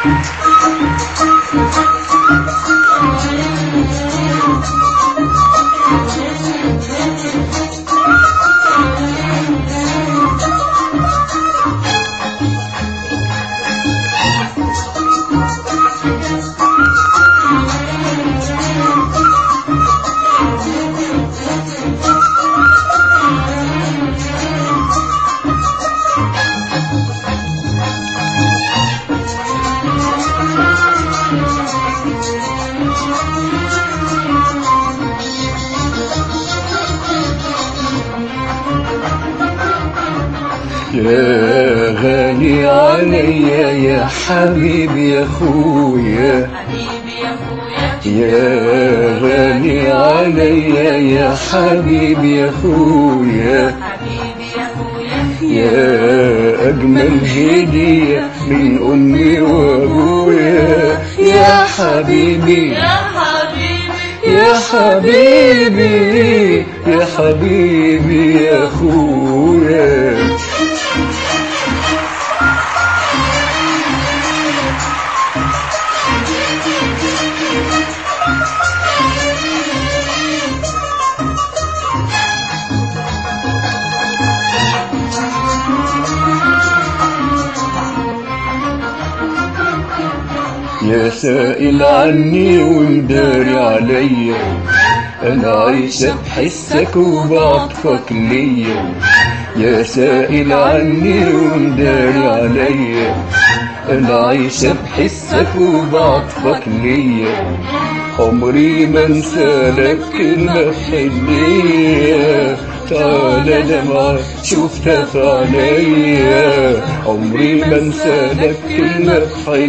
يا غالي عليا يا حبيبي يا خويا حبيبي يا اخويا يا غالي عليا يا حبيبي يا خويا حبيبي يا اخويا يا أجمل هدية من أمي وأبويا يا حبيبي يا حبيبي يا حبيبي يا حبيبي يا أخويا يا سائل عني ومداري عليا انا عايشة بحسك وبعطفك ليا يا سائل عني ومداري عليا انا عايشة بحسك وبعطفك ليا عمري ما انسى لك كلمة حنية تعالى دمعة شفتها في عينيا عمري ما انسى لك كلمة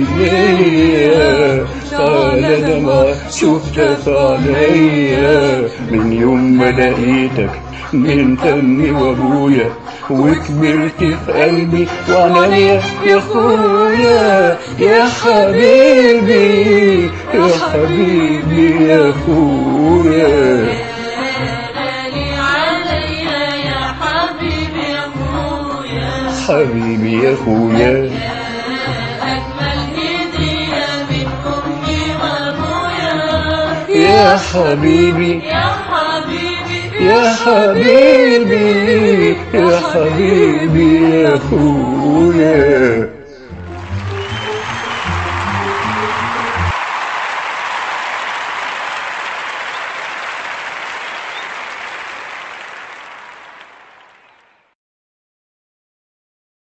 حنية تعالى دمعة شفتها في عينيا من يوم ما لقيتك من امي وابويا وكبرت في قلبي وعنايا يا اخويا يا حبيبي يا حبيبي يا اخويا غالي عليا يا حبيبي يا اخويا حبيبي يا اخويا اجمل هديه من امي وابويا يا حبيبي يا حبيبي يا حبيبي يا حبيبي يا اخويا